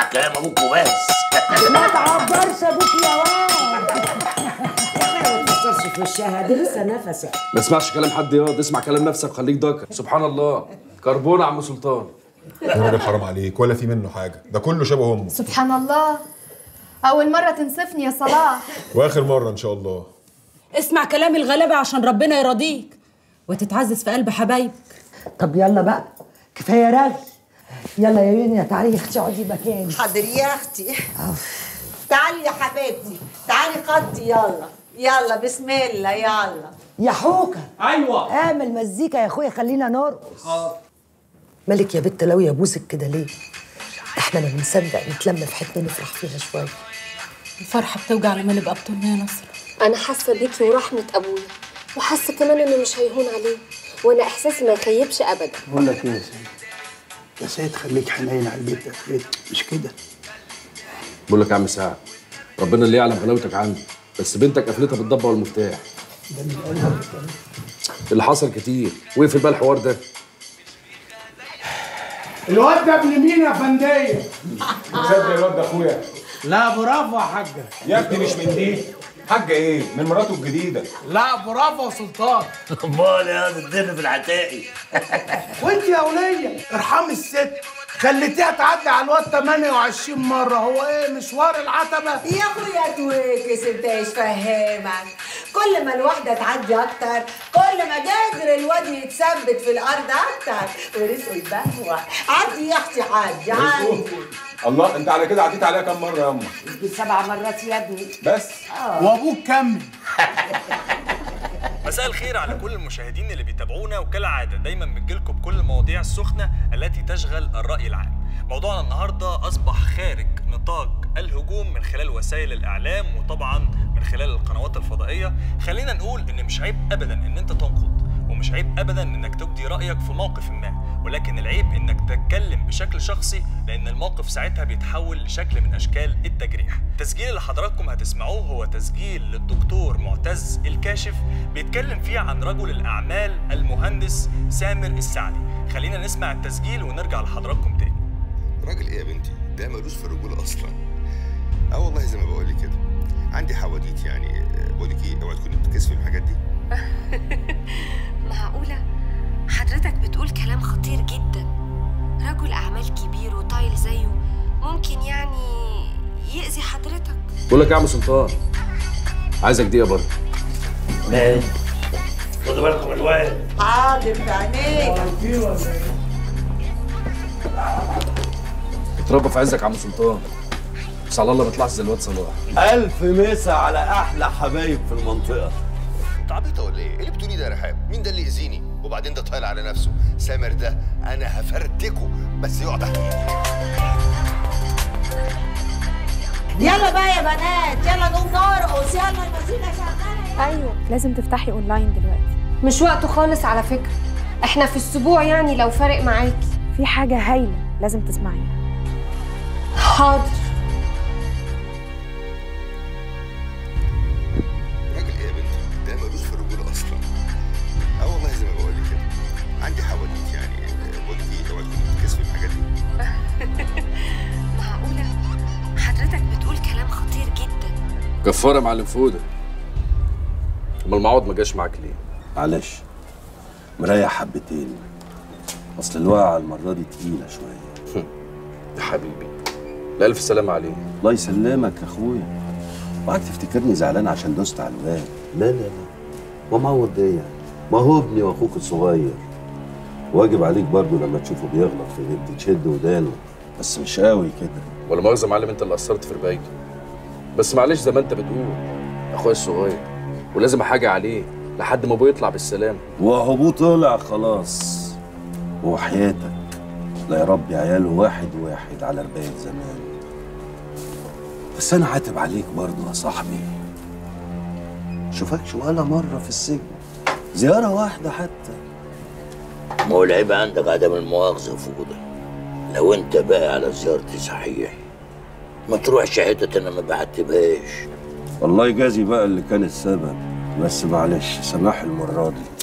كلام ابوك وبس ما تعبرش ابوك يا واد ما تكسرش في وشها دي لسه نفسها ما اسمعش كلام حد ياض اسمع كلام نفسك وخليك ذكر سبحان الله كربون عم سلطان يا راجل حرام عليك ولا في منه حاجه ده كله شبه امه سبحان الله أول مرة تنصفني يا صلاح واخر مره ان شاء الله اسمع كلام الغلابة عشان ربنا يرضيك وتتعزز في قلب حبايبك طب يلا بقى كفايه رغي يلا يا يونيا تعالي يا اختي اقعدي مكاني حاضر يا اختي تعالي يا حبيبتي تعالي خطي يلا يلا بسم الله يلا يا حوكه ايوه اعمل مزيكا يا اخويا خلينا نرقص مالك يا بت لو يا بوسك كده ليه احنا ما بنصدق نتلم في حته نفرح فيها شويه الفرحة بتوجع لما نبقى بطولنا يا نصر انا حاسه بيكي ورحمه ابويا وحاسه كمان انه مش هيهون عليه وانا احساسي ما يخيبش ابدا بقول لك ايه يا سيد يا سيد خليك حنين على البيت يا سيد مش كده بقول لك يا عم سعد ربنا اللي يعلم غلاوتك عندي بس بنتك قفلتها بالضبه والمفتاح اللي حصل كتير وقفل بقى الحوار ده الواد ده ابن مين يا فندية؟ تصدق الواد ده اخويا لا برافو يا حاجة يا ابني مش من دي حاجه ايه من مراته الجديده لا برافو يا سلطان امال يا ده الدين في العتاقي وانت يا ولية ارحمي الست خليتيها تعدي على الواد 28 مرة هو ايه مشوار العتبة؟ يا اخويا تويكس انت ايش فهمك كل ما الواحده تعدي اكتر كل ما قادر الواد يتثبت في الارض اكتر ورزقه يبهوى عدي يا اختي عدي عدي الله انت على كده عديت عليها كام مره يا امه دي سبع مرات يا ابني بس وابوك كمل مساء الخير على كل المشاهدين اللي بيتابعونا وكالعادة دايما بنجيلكم بكل المواضيع السخنة التي تشغل الرأي العام موضوعنا النهاردة أصبح خارج نطاق الهجوم من خلال وسائل الإعلام وطبعا من خلال القنوات الفضائية خلينا نقول إن مش عيب أبدا إن أنت تنقد ومش عيب أبدا إنك تبدي رأيك في موقف ما ولكن العيب إنك تتكلم بشكل شخصي لأن الموقف ساعتها بيتحول لشكل من أشكال التجريح التسجيل اللي حضراتكم هتسمعوه هو تسجيل للدكتور معتز الكاشف بيتكلم فيه عن رجل الأعمال المهندس سامر السعدي خلينا نسمع التسجيل ونرجع لحضراتكم تاني راجل ايه يا بنتي ده ملوش في الرجوله اصلا اه والله زي ما بقول لك كده عندي حواديت يعني آه، بقول لك ايه اوعي تكوني بتكسفي من الحاجات دي معقوله حضرتك بتقول كلام خطير جدا رجل اعمال كبير وطايل زيه ممكن يعني يأذي حضرتك بقول لك يا عم سلطان عايزك دقيقه برضه ماشي خدوا بالكم الواد حاضر في عينيك اتربى في عزك يا عم سلطان بس على الله ما يطلعش زي الواد صلاح ألف مسا على أحلى حبايب في المنطقة انت عبيطه ولا ايه؟ ايه اللي بتقوليه ده يا رحاب؟ مين ده اللي يأذيني؟ وبعدين ده طايل على نفسه، سامر ده انا هفرتكه بس يقع تحت ايدي. يلا بقى يا بنات يلا نقوم نرقص يلا المزيكا شغاله ايوه لازم تفتحي اونلاين دلوقتي مش وقته خالص على فكره احنا في السبوع يعني لو فارق معاكي في حاجه هايله لازم تسمعيها حاضر راجل ايه يا بنتي؟ ده ملوش في الرجوله اصلا. اه والله زي ما بقول لك كده. عندي حواديت يعني آه، بقول لك ايه اوعي تكوني بتكسفي من الحاجات دي. معقوله حضرتك بتقول كلام خطير جدا كفاره يا معلم فوده امال المعوض ما جاش معاك ليه؟ معلش مريح حبتين أصل الوقعة المرة دي تقيلة شوية يا حبيبي لا الف سلامه عليه الله يسلمك يا أخويا اوعاك تفتكرني زعلان عشان دوست على الواد لا لا لا ومعوض ده يعني ما هو ابني واخوك الصغير واجب عليك برضه لما تشوفه بيغلط في بنت تشد ودانه بس مش قوي كده ولا مؤاخذه يا معلم انت اللي قصرت في ربايته بس معلش زي ما انت بتقول اخويا الصغير ولازم حاجه عليه لحد ما ابوه يطلع بالسلامه وابوه طلع خلاص وحياتك لا يربي عياله واحد واحد على رباية زمان بس انا عاتب عليك برضه يا صاحبي شوفكش ولا مرة في السجن زيارة واحدة حتى ما هو العيب عندك عدم المؤاخذة فوده لو انت بقى على زيارتي صحيح ما تروحش حتة انا ما بعتبهاش والله يجازي بقى اللي كان السبب بس معلش سماح المرة دي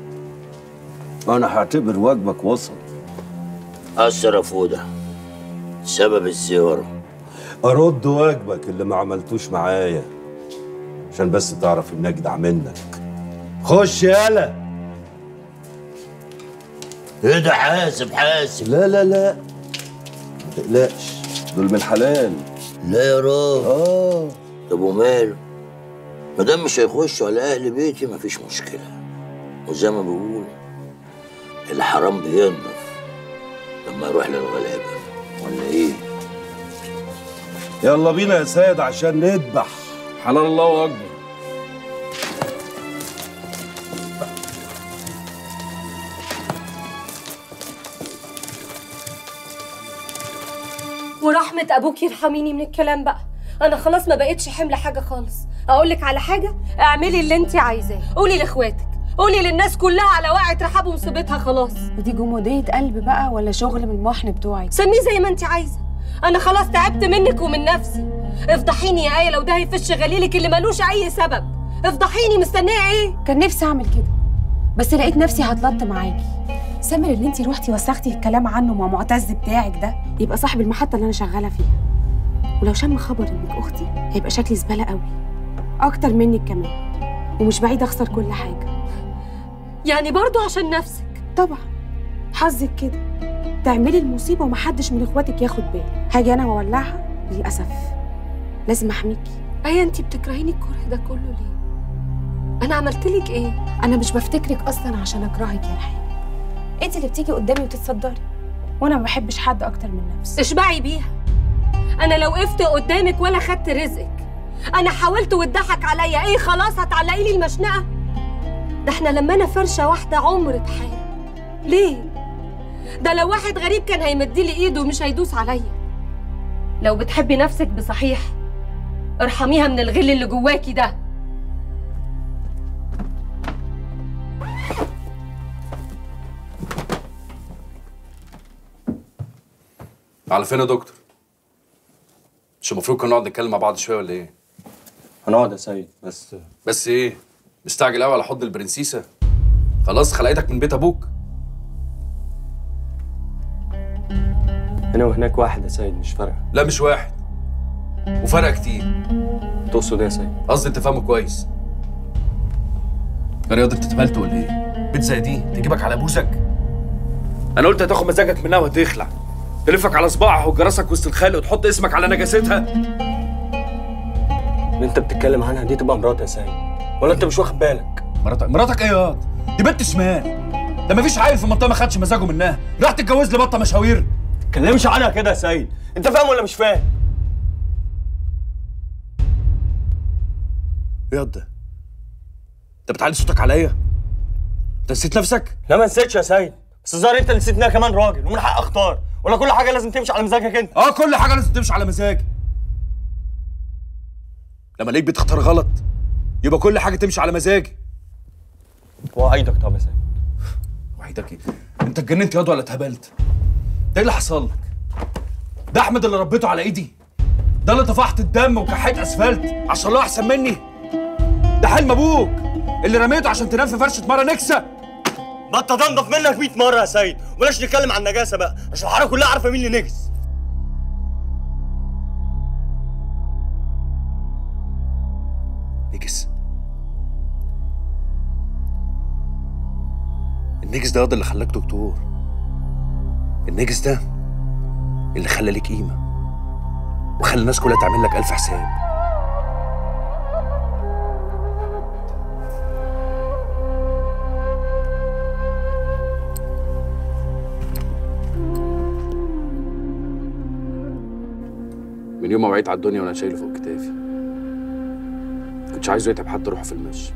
انا هعتبر واجبك وصل أثر يا فودة سبب الزيارة ارد واجبك اللي ما عملتوش معايا عشان بس تعرف اني اجدع منك خش يالا ايه ده حاسب حاسب لا لا لا ما تقلقش دول من الحلال لا يا راجل اه طب وماله ما دام مش هيخشوا على اهل بيتي مفيش مشكله وزي ما بيقولوا الحرام بينضف لما يروح للغلابه ولا ايه يلا بينا يا سيد عشان نذبح حلال الله اكبر ورحمة أبوك يرحميني من الكلام بقى أنا خلاص ما بقتش حمل حاجة خالص أقولك على حاجة اعملي اللي أنت عايزاه قولي لإخواتك قولي للناس كلها على وقعة رحاب ومصيبتها خلاص ودي جمودية قلب بقى ولا شغل من المحن بتوعك سميه زي ما أنت عايزة أنا خلاص تعبت منك ومن نفسي افضحيني يا آية لو ده هيفش غليلك اللي ملوش أي سبب افضحيني مستنية إيه كان نفسي أعمل كده بس لقيت نفسي هتلط معاكي سامر اللي انت روحتي وسختي الكلام عنه مع معتز بتاعك ده يبقى صاحب المحطة اللي أنا شغالة فيها ولو شم خبر إنك أختي هيبقى شكلي زبالة قوي أكتر منك كمان ومش بعيد أخسر كل حاجة يعني برضو عشان نفسك طبعا حظك كده تعملي المصيبة ومحدش من إخواتك ياخد باله هاجي أنا وأولعها للأسف لازم أحميكي أيا أنت بتكرهيني الكره ده كله ليه أنا عملت لك إيه أنا مش بفتكرك أصلا عشان أكرهك يا رحيم أنت اللي بتيجي قدامي وتتصدري وأنا ما بحبش حد أكتر من نفسي اشبعي بيها انا لو وقفت قدامك ولا خدت رزقك انا حاولت واتضحك عليا ايه خلاص هتعلقي لي المشنقه ده احنا لما انا فرشه واحده عمر بحال ليه ده لو واحد غريب كان هيمدي لي ايده ومش هيدوس عليا لو بتحبي نفسك بصحيح ارحميها من الغل اللي جواكي ده على فين يا دكتور مش المفروض كنا نقعد نتكلم مع بعض شويه ولا ايه هنقعد يا سيد بس بس ايه مستعجل قوي على حضن البرنسيسه خلاص خلقتك من بيت ابوك هنا وهناك واحد يا سيد مش فارقه لا مش واحد وفرق كتير تقصد ايه يا سيد قصدي انت فاهمه كويس يا رياض انت اتقبلت ولا ايه بيت زي دي تجيبك على بوسك انا قلت هتاخد مزاجك منها وهتخلع تلفك على صباعها وجرسك وسط الخلق وتحط اسمك على نجاستها اللي انت بتتكلم عنها دي تبقى مراتي يا سيد ولا انت مش واخد بالك مراتك مراتك ايه ياض دي بنت شمال ده مفيش عيل في المنطقه ما خدش مزاجه منها راح تتجوز لي بطه مشاوير تتكلمش عنها كده يا سيد انت فاهم ولا مش فاهم ايه ياض ده انت بتعلي صوتك عليا انت نسيت نفسك لا ما نسيتش يا سيد بس الظاهر انت نسيت انها كمان راجل ومن حق اختار ولا كل حاجه لازم تمشي على مزاجك انت اه كل حاجه لازم تمشي على مزاجي لما الاقيك بتختار غلط يبقى كل حاجه تمشي على مزاجي وعيدك طب يا سيد وعيدك ايه انت اتجننت ياض ولا اتهبلت ده ايه اللي حصل لك ده احمد اللي ربيته على ايدي ده اللي طفحت الدم وكحيت اسفلت عشان الله احسن مني ده حلم ابوك اللي رميته عشان تنام في فرشه مره نكسه بطه تنضف منك 100 مره يا سيد وبلاش نتكلم عن النجاسه بقى عشان الحاره كلها عارفه مين اللي نجس نجس النجس ده ياض اللي خلاك دكتور النجس ده اللي خلى ليك قيمه وخلى الناس كلها تعمل لك الف حساب من يوم ما وعيت على الدنيا وانا شايله فوق كتافي كنتش عايزه يتعب حتى روحه في المشي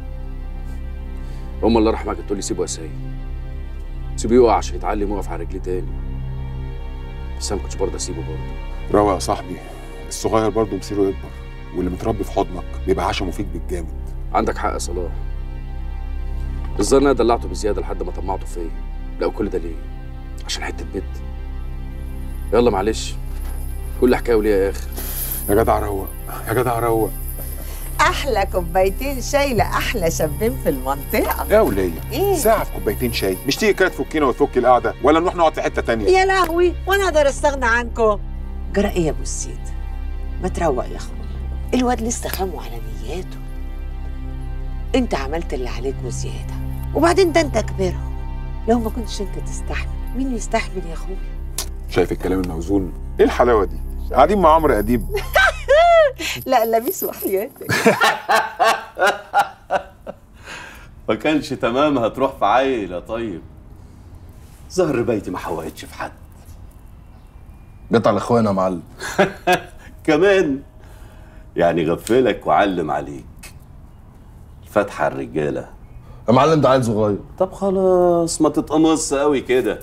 امه الله يرحمها كانت تقول لي سيبه يا سيد سيبه يقع عشان يتعلم يقف على رجليه تاني بس انا ما كنتش برضه اسيبه برضه روق يا صاحبي الصغير برضه مصيره يكبر واللي متربي في حضنك بيبقى عشمه فيك بالجامد عندك حق يا صلاح الظاهر إن انا دلعته بزياده لحد ما طمعته فيا لا وكل ده ليه عشان حته بنت يلا معلش كل حكايه وليها اخر يا جدع روق يا جدع روق احلى كوبايتين شاي لاحلى شابين في المنطقه يا ولية إيه؟ ساعة في كوبايتين شاي مش تيجي كده تفكينا وتفك القعدة ولا نروح نقعد في حتة تانية يا لهوي وانا اقدر استغنى عنكم جرى ايه يا ابو السيد ما تروق يا اخويا الواد لسه خامه على نياته انت عملت اللي عليك وزياده وبعدين ده انت كبيرهم لو ما كنتش انت تستحمل مين يستحمل يا اخويا شايف الكلام الموزون ايه الحلاوة دي قاعدين مع عمرو اديب لا لبيس وحياتك ما كانش تمام هتروح في عيل يا طيب زهر بيتي ما حوقتش في حد جت على اخوانا يا معلم كمان يعني غفلك وعلم عليك الفتحة على الرجالة يا معلم ده عيل صغير طب خلاص ما تتقمص قوي كده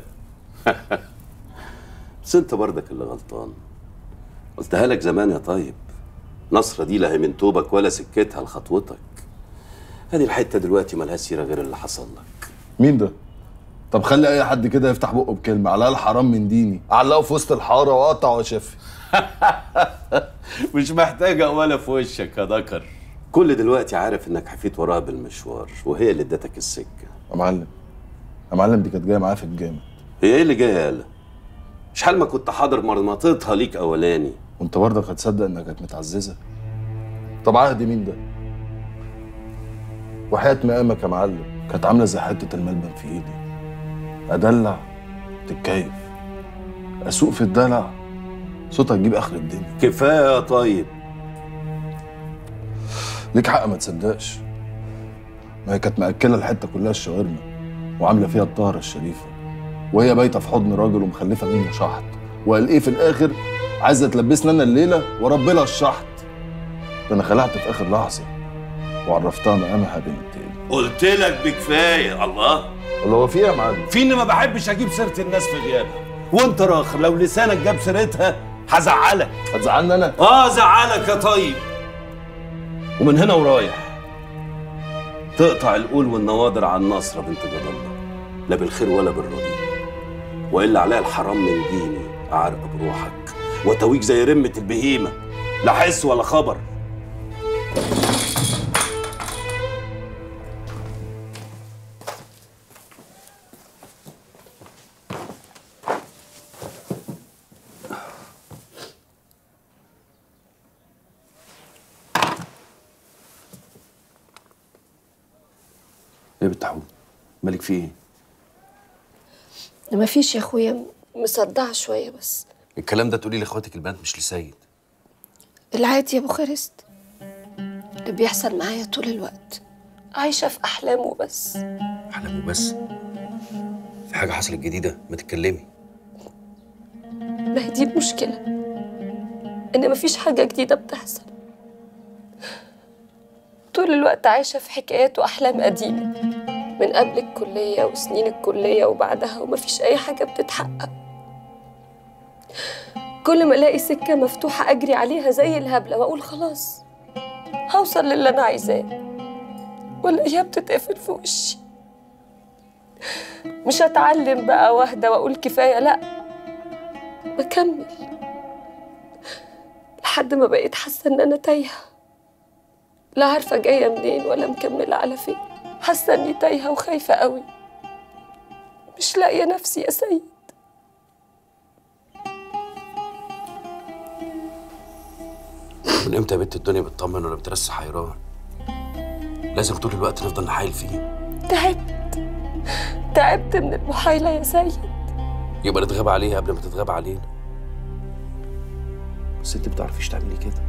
بس انت برضك اللي غلطان قلتها لك زمان يا طيب نصرة دي لا هي من توبك ولا سكتها لخطوتك هذه الحتة دلوقتي ملهاش سيرة غير اللي حصل لك مين ده؟ طب خلي اي حد كده يفتح بقه بكلمه على الاقل حرام من ديني اعلقه في وسط الحاره واقطع واشفي مش محتاجة ولا في وشك يا ذكر كل دلوقتي عارف انك حفيت وراها بالمشوار وهي اللي ادتك السكة يا معلم يا معلم دي كانت جايه معايا في الجامع هي ايه اللي جايه يالا شحال ما كنت حاضر مرمطتها ليك اولاني وانت برضك هتصدق انها كانت متعززه طب عهد مين ده وحياة مقامك يا معلم كانت عامله زي حته الملبن في ايدي ادلع تتكيف اسوق في الدلع صوتها تجيب اخر الدنيا كفايه يا طيب ليك حق ما تصدقش ما هي كانت مأكله الحته كلها الشاورما وعامله فيها الطهره الشريفه وهي بايته في حضن راجل ومخلفه منه شحط وقال ايه في الاخر عايزه تلبسنا انا الليله ورب لها الشحط ده انا خلعت في اخر لحظه وعرفتها مقامها بنت قلت لك بكفايه الله اللي هو فيها يا معلم في اني ما بحبش اجيب سيره الناس في غيابها وانت راخر لو لسانك جاب سيرتها هزعلك هتزعلني انا اه زعلك يا طيب ومن هنا ورايح تقطع القول والنواضر عن نصرة بنت جد الله لا بالخير ولا بالرضي والا عليها الحرام من ديني اعرق بروحك وتويك زي رمة البهيمة لا حس ولا خبر ايه بتحوم مالك في ايه ما فيش يا اخويا مصدعه شويه بس الكلام ده تقولي لاخواتك البنات مش لسيد العادي يا ابو خرست اللي بيحصل معايا طول الوقت عايشه في احلامه بس احلام وبس في حاجه حصلت جديده ما تتكلمي ما هي دي المشكله ان مفيش حاجه جديده بتحصل طول الوقت عايشه في حكايات واحلام قديمه من قبل الكليه وسنين الكليه وبعدها ومفيش اي حاجه بتتحقق كل ما الاقي سكه مفتوحه اجري عليها زي الهبله واقول خلاص هوصل للي انا عايزاه والاقيها بتتقفل في وشي مش هتعلم بقى واهدى واقول كفايه لا بكمل لحد ما بقيت حاسه ان انا تايهه لا عارفه جايه منين ولا مكمله على فين حاسه اني تايهه وخايفه قوي مش لاقيه نفسي يا سيد من امتى يا بنت الدنيا بتطمن ولا بترسي حيران لازم طول الوقت نفضل نحايل فيه تعبت تعبت من المحايله يا سيد يبقى نتغاب عليها قبل ما تتغاب علينا بس انت بتعرفيش تعملي كده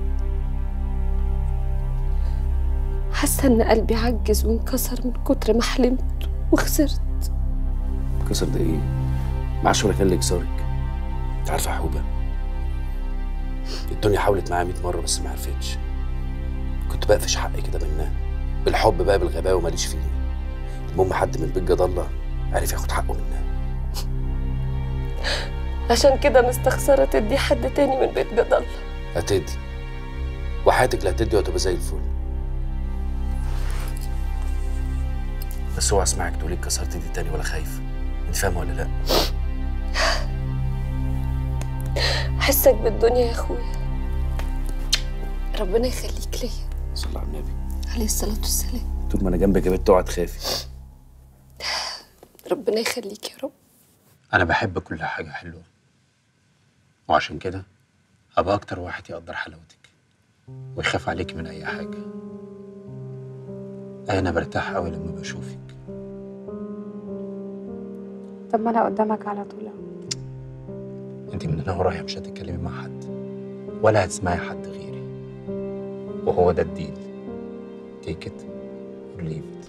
حاسه ان قلبي عجز وانكسر من كتر ما حلمت وخسرت كسر ده ايه معاش ولا كان اللي يكسرك انت عارفه يا حوبه الدنيا حاولت معايا 100 مره بس ما عرفتش كنت بقفش حقي كده منها بالحب بقى بالغباء وماليش فيه المهم حد من بيت جد الله عرف ياخد حقه منها عشان كده مستخسره تدي حد تاني من بيت جد الله هتدي وحياتك لا هتدي وهتبقى زي الفل بس اوعى اسمعك تقولي اتكسرت دي تاني ولا خايف انت فاهمه ولا لا حسك بالدنيا يا اخويا ربنا يخليك ليا صلى على النبي عليه الصلاة والسلام طول ما انا جنبك يا بنت اوعى تخافي ربنا يخليك يا رب انا بحب كل حاجه حلوه وعشان كده ابقى اكتر واحد يقدر حلاوتك ويخاف عليك من اي حاجه انا برتاح قوي لما بشوفك طب ما انا قدامك على طول اهو انت من هنا ورايح مش هتتكلمي مع حد ولا هتسمعي حد غيري وهو ده الديل take it or leave it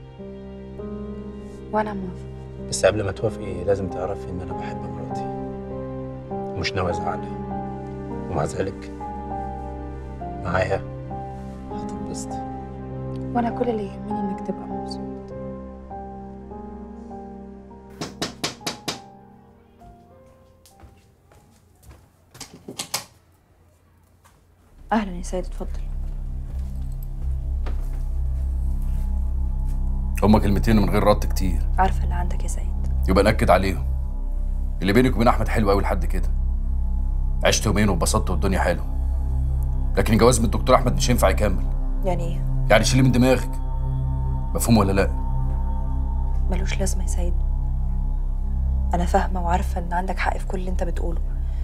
وانا موافقه بس قبل ما توافقي لازم تعرفي ان انا بحب مراتي ومش ناوي ازعلها ومع ذلك معايا هتنبسطي وانا كل اللي يهمني انك تبقى مبسوط اهلا يا سيد اتفضل هما كلمتين من غير رد كتير عارفه اللي عندك يا سيد يبقى نأكد عليهم اللي بينك وبين احمد حلو قوي لحد كده عشت يومين واتبسطت والدنيا حلوه لكن الجواز من الدكتور احمد مش هينفع يكمل يعني ايه يعني شيلي من دماغك مفهوم ولا لا ملوش لازمه يا سيد انا فاهمه وعارفه ان عندك حق في كل اللي انت بتقوله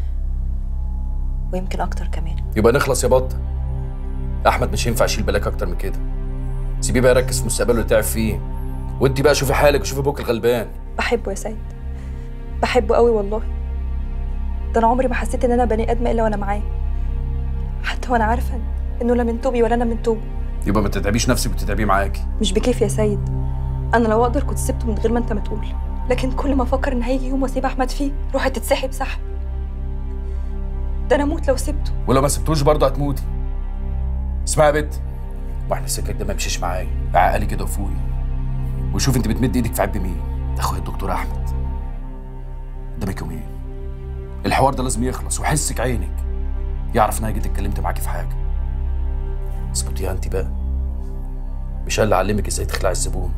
ويمكن اكتر كمان يبقى نخلص يا بطه احمد مش هينفع يشيل بالك اكتر من كده سيبيه بقى يركز في مستقبله اللي تعب فيه وانت بقى شوفي حالك وشوفي ابوك الغلبان بحبه يا سيد بحبه قوي والله ده انا عمري ما حسيت ان انا بني ادم الا وانا معاه حتى وانا عارفه انه لا من توبي ولا انا من توبه يبقى ما تتعبيش نفسك وتتعبيه معاكي مش بكيف يا سيد انا لو اقدر كنت سبته من غير ما انت ما تقول لكن كل ما افكر ان هيجي يوم واسيب احمد فيه روحي تتسحب سحب ده انا اموت لو سبته ولو ما سبتوش برضه هتموتي اسمعي يا بت واحنا السكك ده ما يمشيش معايا عقلي كده وفوقي وشوف انت بتمد ايدك في عب مين ده اخويا الدكتور احمد قدامك يومين الحوار ده لازم يخلص وحسك عينك يعرف ان انا جيت اتكلمت معاكي في حاجه اسكتي انت بقى مش انا اللي علمك ازاي تخلعي الزبون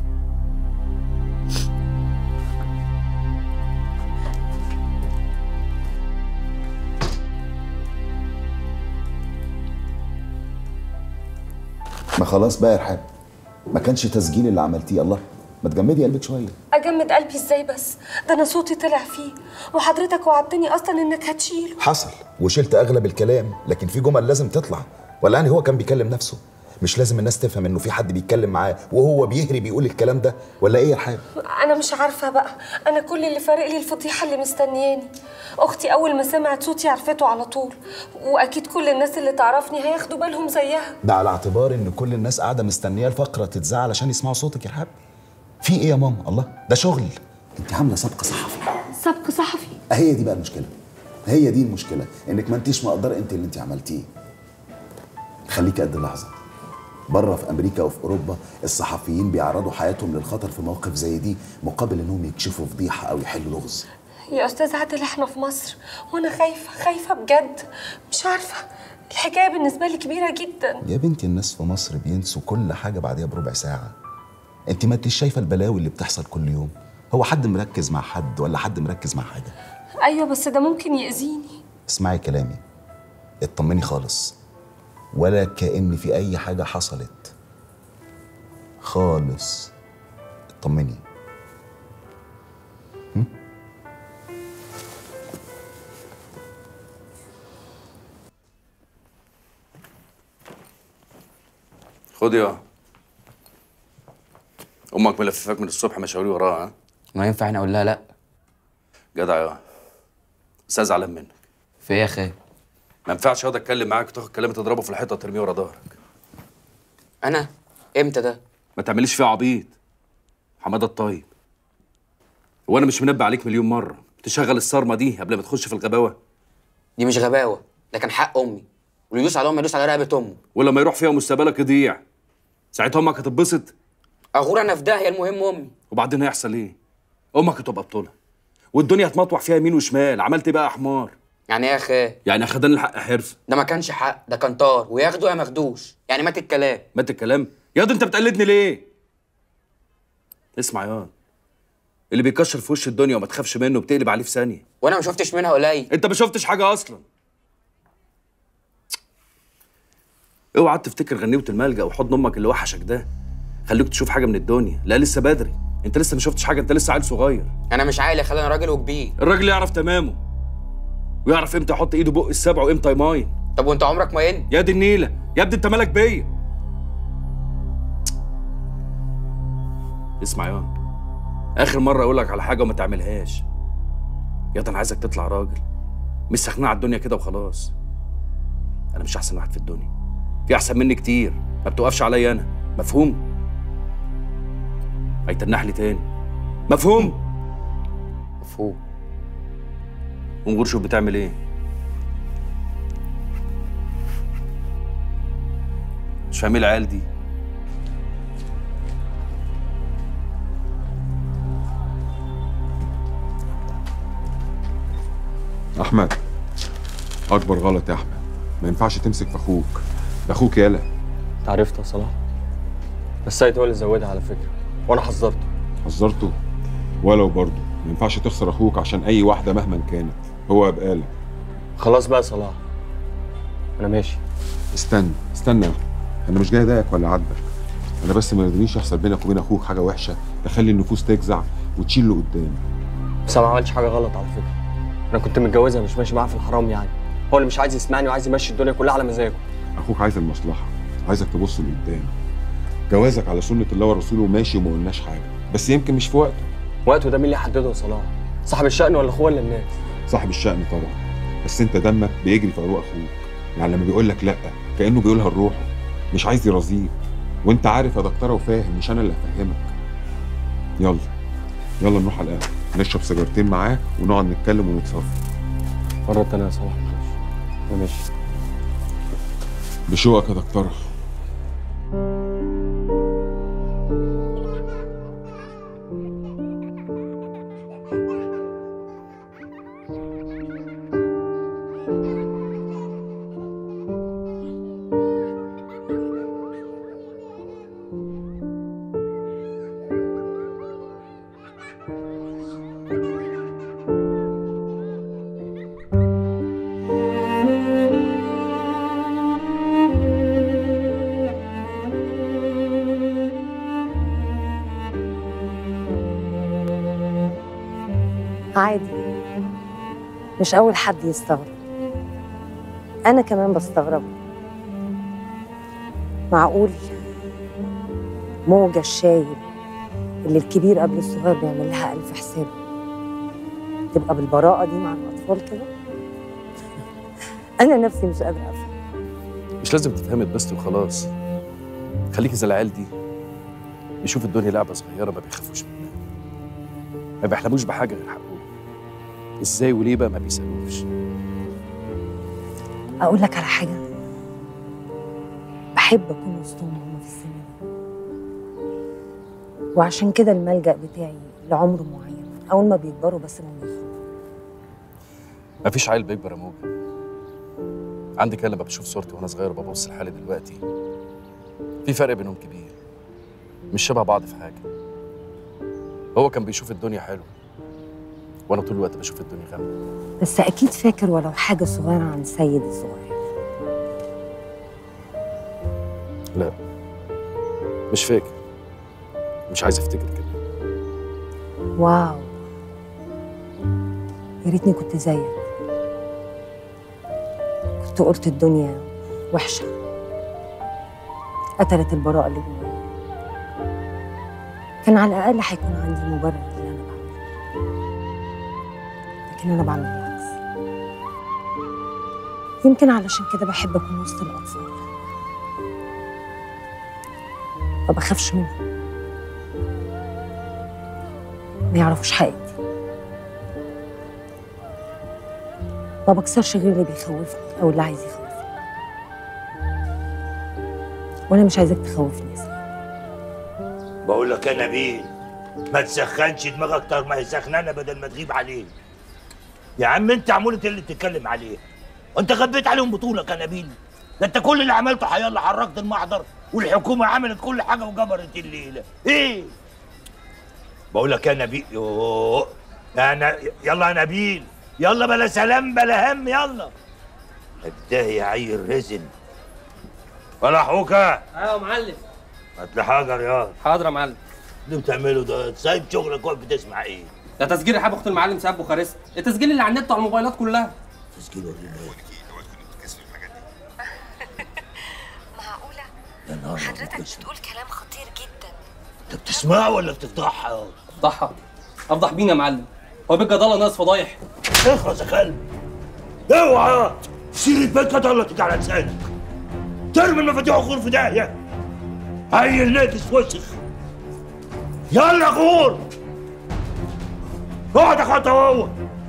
ما خلاص بقى يا رحاب ما كانش تسجيل اللي عملتيه الله ما تجمدي قلبك شويه اجمد قلبي ازاي بس ده انا صوتي طلع فيه وحضرتك وعدتني اصلا انك هتشيله حصل وشلت اغلب الكلام لكن في جمل لازم تطلع ولا يعني هو كان بيكلم نفسه مش لازم الناس تفهم انه في حد بيتكلم معاه وهو بيهري بيقول الكلام ده ولا ايه يا رحاب انا مش عارفه بقى انا كل اللي فارق لي الفضيحه اللي مستنياني اختي اول ما سمعت صوتي عرفته على طول واكيد كل الناس اللي تعرفني هياخدوا بالهم زيها ده على اعتبار ان كل الناس قاعده مستنيه الفقره تتذاع علشان يسمعوا صوتك يا رحاب في ايه يا ماما الله ده شغل انت عامله سبق صحفي سبق صحفي هي دي بقى المشكله هي دي المشكله انك ما انتيش مقدره انت اللي انت عملتيه خليكي قد اللحظه بره في امريكا وفي اوروبا الصحفيين بيعرضوا حياتهم للخطر في مواقف زي دي مقابل انهم يكشفوا فضيحه او يحلوا لغز يا استاذ عادل احنا في مصر وانا خايفه خايفه بجد مش عارفه الحكايه بالنسبه لي كبيره جدا يا بنتي الناس في مصر بينسوا كل حاجه بعديها بربع ساعه انت ما انتيش شايفه البلاوي اللي بتحصل كل يوم هو حد مركز مع حد ولا حد مركز مع حاجه ايوه بس ده ممكن ياذيني اسمعي كلامي اطمني خالص ولا كأن في أي حاجة حصلت خالص اطمني هم؟ خد يا امك ملففاك من الصبح مشاوير وراها ها ما ينفع انا اقول لها لا جدع يا بس أنا زعلان منك في ايه يا خال ما ينفعش اقعد اتكلم معاك وتاخد كلامي تضربه في الحيطه وترميه ورا ظهرك انا امتى ده ما تعمليش فيها عبيط حماده الطيب وانا مش منبه عليك مليون مره تشغل الصارمه دي قبل ما تخش في الغباوه دي مش غباوه ده كان حق امي واللي يدوس على امي يدوس على رقبه امه ولما يروح فيها مستقبلك يضيع ساعتها امك هتتبسط اغور انا في داهيه المهم امي وبعدين هيحصل ايه امك هتبقى بطوله والدنيا هتمطوح فيها يمين وشمال عملت ايه بقى يا حمار يعني ايه يا خال يعني اخدان الحق حرفه ده ما كانش حق ده كان طار وياخده يا ماخدوش يعني مات الكلام مات الكلام ياض انت بتقلدني ليه اسمع ياض اللي بيكشر في وش الدنيا وما تخافش منه بتقلب عليه في ثانيه وانا ما شفتش منها قليل انت ما شفتش حاجه اصلا اوعى تفتكر غنيوة الملجأ وحضن امك اللي وحشك ده خليك تشوف حاجه من الدنيا لا لسه بدري انت لسه ما شفتش حاجه انت لسه عيل صغير انا مش عايل يا خالي انا راجل وكبير الراجل يعرف تمامه ويعرف امتى يحط ايده بق السبع وامتى يماين طب وانت عمرك ما ين يا دي النيله يا ابني انت مالك بيا اسمع يا اخر مره اقول لك على حاجه وما تعملهاش يا ده انا عايزك تطلع راجل مش سخنان على الدنيا كده وخلاص انا مش احسن واحد في الدنيا في احسن مني كتير ما بتوقفش عليا انا مفهوم هيتنح لي تاني مفهوم مفهوم ونقول شوف بتعمل ايه مش فاهمين العيال دي احمد اكبر غلط يا احمد ما ينفعش تمسك في اخوك ده اخوك يالا انت عرفت يا صلاح بس سيد هو اللي زودها على فكره وانا حذرته حذرته ولو برضه ما ينفعش تخسر اخوك عشان اي واحده مهما كانت هو بقالك خلاص بقى يا صلاح انا ماشي استنى استنى انا مش جاي اضايقك ولا اعاتبك انا بس ما يرضينيش يحصل بينك وبين اخوك حاجه وحشه تخلي النفوس تجزع وتشيل له قدام بس انا ما عملتش حاجه غلط على فكره انا كنت متجوزها مش ماشي معاها في الحرام يعني هو اللي مش عايز يسمعني وعايز يمشي الدنيا كلها على مزاجه اخوك عايز المصلحه عايزك تبص لقدام جوازك على سنه الله ورسوله ماشي وما قلناش حاجه بس يمكن مش في وقته وقته ده مين اللي يحدده يا صلاح صاحب الشأن ولا اخوه ولا الناس صاحب الشأن طبعا بس انت دمك بيجري في عروق اخوك يعني لما بيقول لك لا كانه بيقولها لروحه مش عايز يرضيك وانت عارف يا دكتوره وفاهم مش انا اللي هفهمك يلا يلا نروح على القهوه نشرب سيجارتين معاه ونقعد نتكلم ونتصافى مرة تانية يا صلاح معلش انا ماشي بشوقك يا دكتوره عادي مش أول حد يستغرب أنا كمان بستغرب معقول موجة الشايب اللي الكبير قبل الصغير بيعمل لها ألف حساب تبقى بالبراءة دي مع الأطفال كده أنا نفسي مش قادرة أفهم مش لازم تفهمي بس وخلاص خليكي زي العيال دي يشوف الدنيا لعبه صغيره ما بيخافوش منها ما بيحلموش بحاجه غير حقهم ازاي وليه بقى ما بيسالوش أقول لك على حاجة بحب أكون وسطهم هما في السن ده وعشان كده الملجأ بتاعي لعمر معين أول ما بيكبروا بسيبهم يخرجوا ما فيش عيل بيكبر يا موجة عندي كده لما بشوف صورتي وانا صغير وببص لحالي دلوقتي في فرق بينهم كبير مش شبه بعض في حاجه هو كان بيشوف الدنيا حلوه وانا طول الوقت بشوف الدنيا غامقه بس أكيد فاكر ولو حاجة صغيرة عن سيد الصغير لا مش فاكر مش عايز افتكر كده واو يا ريتني كنت زيك كنت قلت الدنيا وحشة قتلت البراءة اللي جوايا كان على الأقل هيكون عندي مبرر اللي أنا بعمله لكن أنا بعمل العكس يمكن علشان كده بحب أكون وسط الأطفال ما بخافش منهم ما يعرفوش حقيقتي ما بكسرش غير اللي بيخوفني او اللي عايز يخوفني وانا مش عايزاك تخوفني يا سيدي بقول لك يا نبيل ما تسخنش دماغك اكتر ما هي سخنانه بدل ما تغيب عليه يا عم انت عمولة اللي بتتكلم عليه وانت غبيت عليهم بطولك يا نبيل ده انت كل اللي عملته حيلا حركت المحضر والحكومه عملت كل حاجه وجبرت الليله ايه بقول لك يا نبيل يوه يا ن... يلا يا نبيل يلا بلا سلام بلا هم يلا ده يا عيل رزن ولا حوكه ايوه يا معلم هات لي حجر يا حاضر يا معلم اللي بتعمله ده سايب شغلك واقف بتسمع ايه ده تسجيل رحاب اخت المعلم سعاد بوخارست التسجيل اللي على النت وعلى الموبايلات كلها تسجيل وريني معقولة يا نهار حضرتك بتقول كلام خطير جدا انت بتسمعه ولا بتفضحها افضحها افضح مين يا معلم هو بيت جدالة ناقص فضايح اخرس يا كلب اوعى سيرة بيت كده تيجي على لسانك ترمي المفاتيح وخور في داهية عيل ناقص وسخ يلا غور اقعد يا خطا هو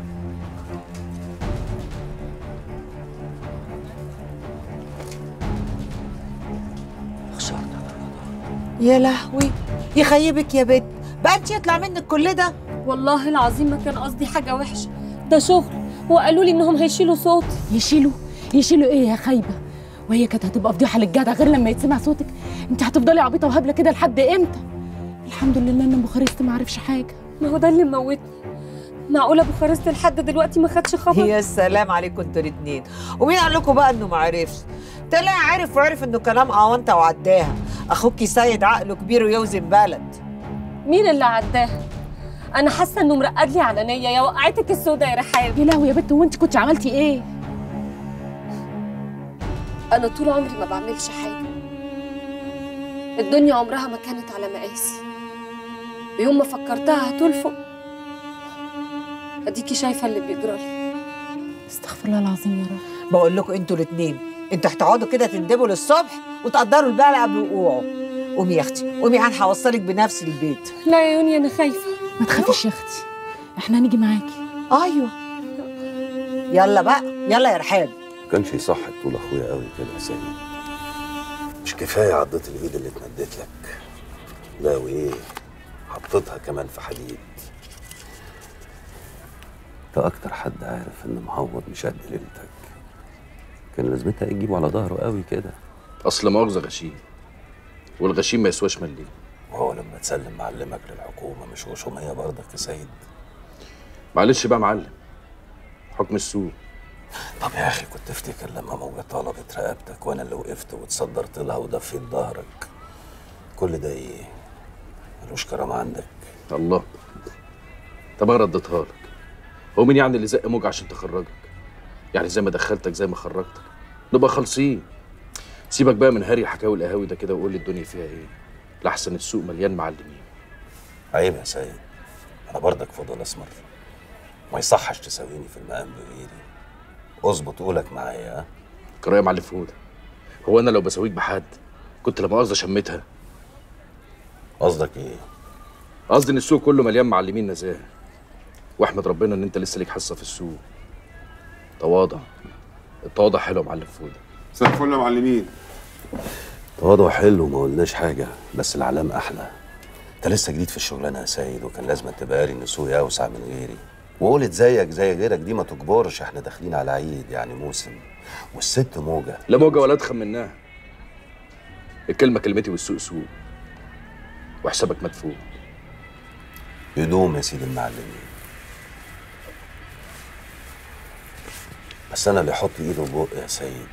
يا لهوي يخيبك يا بت بقى انت يطلع منك كل ده والله العظيم ما كان قصدي حاجة وحشة ده شغل وقالوا لي انهم هيشيلوا صوتي يشيلوا يشيلوا ايه يا خايبه وهي كانت هتبقى فضيحه للجدع غير لما يتسمع صوتك انت هتفضلي عبيطه وهبله كده لحد امتى الحمد لله ان بوخارست ما عرفش حاجه ما هو ده اللي موتني معقولة بوخارست لحد دلوقتي ما خدش خبر يا سلام عليكم انتوا الاتنين ومين قال لكم بقى انه ما عرفش طلع عارف وعرف انه كلام اونطه وعداها اخوكي سيد عقله كبير ويوزن بلد مين اللي عداها انا حاسه انه مرقد لي على نيه يا وقعتك السودا يا رحاب يا لهوي يا بت وانت كنت عملتي ايه انا طول عمري ما بعملش حاجه الدنيا عمرها ما كانت على مقاسي ويوم ما فكرتها هتلفق اديكي شايفه اللي بيجرالي استغفر الله العظيم يا رب بقول لكم انتوا الاتنين انتوا هتقعدوا كده تندبوا للصبح وتقدروا البال قبل وقوعه قومي يا اختي قومي انا هوصلك بنفسي البيت لا يا يوني انا خايفه ما تخافيش يا اختي احنا هنيجي معاكي ايوه يلا بقى يلا يا رحاب ما كانش يصح تقول اخويا قوي كده يا سيد مش كفايه عضت الايد اللي اتمدت لك لا وايه حطيتها كمان في حديد انت اكتر حد عارف ان معوض مش قد ليلتك كان لازمتها إيه تجيبه على ظهره قوي كده اصل مؤاخذه غشيم والغشيم ما يسواش مليم وهو لما تسلم معلمك للحكومه مش غشوميه برضك يا سيد معلش بقى معلم حكم السوق طب يا اخي كنت تفتكر لما موجة طلبت رقبتك وانا اللي وقفت وتصدرت لها ودفيت ظهرك كل ده ايه ملوش كرامه عندك الله طب انا رديتها لك هو مين يعني اللي زق موج عشان تخرجك يعني زي ما دخلتك زي ما خرجتك نبقى خالصين سيبك بقى من هري حكاوي القهاوي ده كده وقول لي الدنيا فيها ايه لحسن السوق مليان معلمين عيب يا سيد انا برضك فضل اسمر ما يصحش تساويني في المقام بغيري اظبط قولك معايا ها قرايه معلم فهود هو انا لو بساويك بحد كنت لا مؤاخذه شميتها قصدك ايه قصدي ان السوق كله مليان معلمين نزاهه واحمد ربنا ان انت لسه ليك حصه في السوق تواضع التواضع حلو يا معلم فهود مساء الفل يا معلمين تواضع حلو ما قلناش حاجه بس العلام احلى انت لسه جديد في الشغلانه يا سيد وكان لازم تبقى قاري ان سوقي اوسع من غيري وقولت زيك زي غيرك دي ما تجبرش احنا داخلين على عيد يعني موسم والست موجه لا موجه ولا ادخل منها الكلمه كلمتي والسوق سوق وحسابك مدفوع يدوم يا سيدي المعلمين بس انا اللي احط ايده بق يا سيد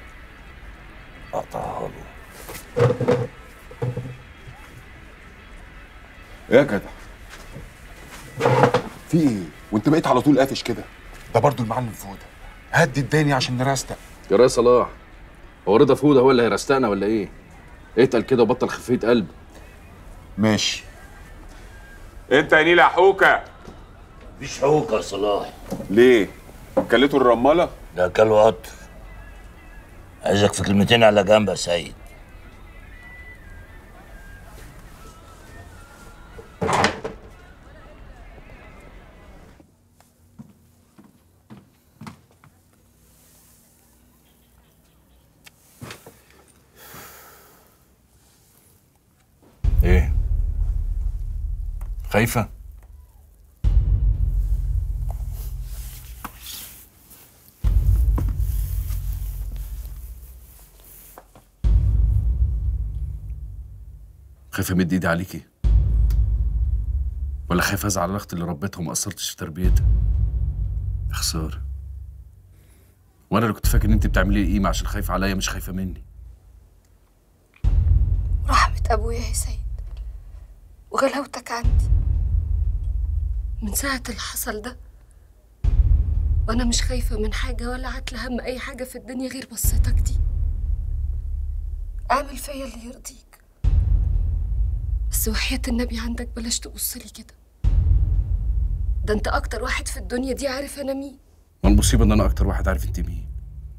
اقطعها له ايه يا جدع في ايه وانت بقيت على طول قافش كده ده برضو المعلم فوده هدي الدنيا عشان نرستق يا ريس صلاح هو رضا فوده هو اللي هيرستقنا ولا ايه اتقل كده وبطل خفيه قلب ماشي انت يا نيلة حوكه مفيش حوكه يا صلاح ليه كلته الرماله ده كلو قطر عايزك في كلمتين على جنب يا سيد ايه خايفة؟ خايفة امد ايدي عليكي؟ ولا خايفة ازعل اختي اللي ربيتها وما قصرتش في تربيتها؟ يا خسارة وانا اللي كنت فاكر ان انت بتعملي لي قيمة عشان خايفة عليا مش خايفة مني ابويا يا سيد وغلاوتك عندي من ساعة اللي حصل ده وانا مش خايفة من حاجة ولا عاتلة هم اي حاجة في الدنيا غير بصتك دي اعمل فيا اللي يرضيك بس وحياة النبي عندك بلاش تبصلي كده ده انت اكتر واحد في الدنيا دي عارف انا مين والمصيبه ان انا اكتر واحد عارف انت مين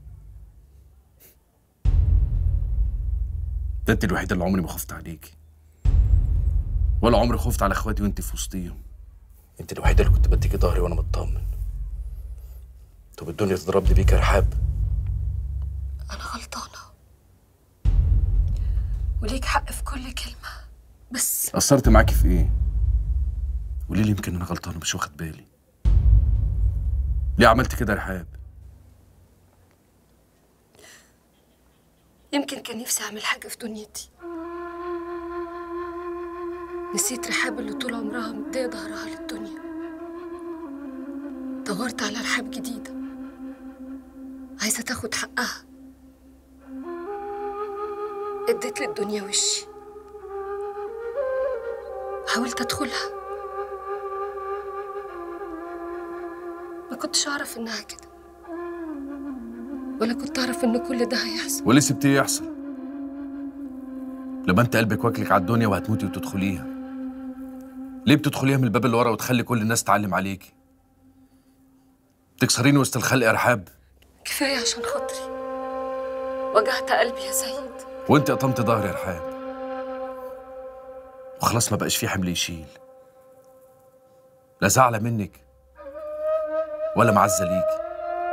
ده انت الوحيده اللي عمري ما خفت عليكي ولا عمري خفت على اخواتي وانت في وسطيهم انت الوحيده اللي كنت بديكي ظهري وانا مطمن طب الدنيا تضربني بيك يا رحاب انا غلطانة وليك حق في كل كلمة بس قصرت معاكي في ايه قولي لي يمكن انا غلطان ومش واخد بالي ليه عملت كده يا رحاب يمكن كان نفسي اعمل حاجة في دنيتي نسيت رحاب اللي طول عمرها مدية ظهرها للدنيا دورت على رحاب جديدة عايزة تاخد حقها اديت للدنيا وشي حاولت ادخلها ما كنتش اعرف انها كده ولا كنت اعرف ان كل ده هيحصل وليه سبتيه يحصل لما انت قلبك واكلك على الدنيا وهتموتي وتدخليها ليه بتدخليها من الباب اللي ورا وتخلي كل الناس تعلم عليكي تكسريني وسط الخلق يا رحاب كفايه عشان خاطري وجعت قلبي يا سيد وانت قطمت ظهري يا رحاب وخلاص ما بقاش في حمل يشيل لا زعلة منك ولا معزة ليك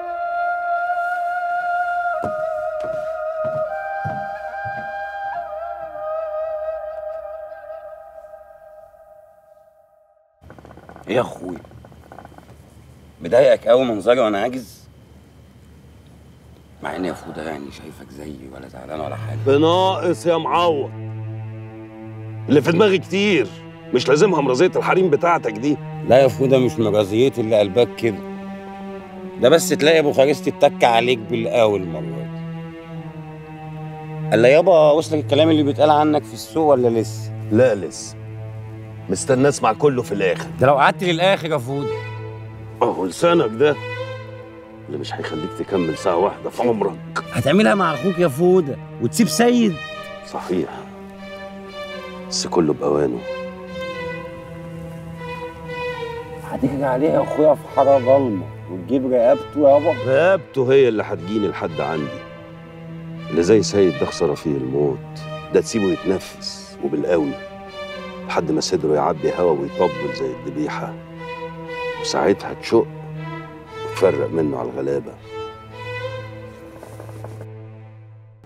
ايه يا اخويا مضايقك قوي منظري وانا عاجز مع اني يا فوده يعني شايفك زيي ولا زعلان ولا حاجه بناقص يا معوض اللي في دماغي كتير مش لازمها مرضية الحريم بتاعتك دي لا يا فوده مش مرازيتي اللي قلبك كده ده بس تلاقي بوخارست اتك عليك بالقاول المره دي الا يابا وصلك الكلام اللي بيتقال عنك في السوق ولا لسه لا لسه مستني اسمع كله في الاخر ده لو قعدت للاخر يا فوده اهو لسانك ده اللي مش هيخليك تكمل ساعة واحدة في عمرك هتعملها مع اخوك يا فوده وتسيب سيد صحيح بس كله بأوانه هتيجي عليها يا اخويا في حاره ظلمه وتجيب رقبته يابا رقبته هي اللي هتجيني لحد عندي اللي زي سيد ده خسارة فيه الموت ده تسيبه يتنفس وبالقوي لحد ما صدره يعبي هوا ويطبل زي الذبيحة وساعتها تشق وتفرق منه على الغلابة